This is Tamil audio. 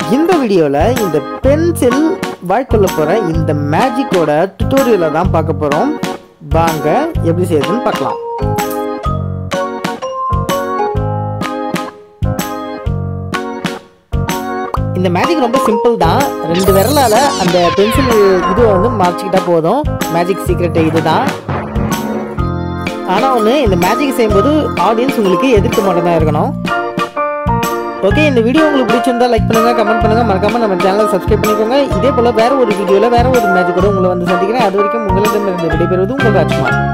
இந்த வீடியோவில் இந்த பென்சில் வாய்க்கொள்ள போகிற இந்த மேஜிக்கோட டுட்டோரியலை தான் பார்க்க போகிறோம் வாங்க எப்படி செய்யுதுன்னு பார்க்கலாம் இந்த மேஜிக் ரொம்ப சிம்பிள் தான் ரெண்டு விரலால் அந்த பென்சில் இது வந்து மறைச்சிக்கிட்டா போதும் மேஜிக் சீக்ரெட் இதுதான் ஆனால் ஒன்று இந்த மேஜிக் செய்யும்போது ஆடியன்ஸ் உங்களுக்கு எதிர்த்து மட்டும் தான் இருக்கணும் ஓகே இந்த வீடியோ உங்களுக்கு பிடிச்சிருந்தா லைக் பண்ணுங்க கமெண்ட் பண்ணுங்க மறக்காம நம்ம சேனலை சப்ஸ்கிரைப் பண்ணிக்கோங்க இதே போல வேற ஒரு வீடியோல வேற ஒரு மேஜிக்கோட உங்களை வந்து சந்திக்கிறேன் அது வரைக்கும் உங்களிடம் இருந்து விடைபெறுவது உங்கள் ராஜ்குமார்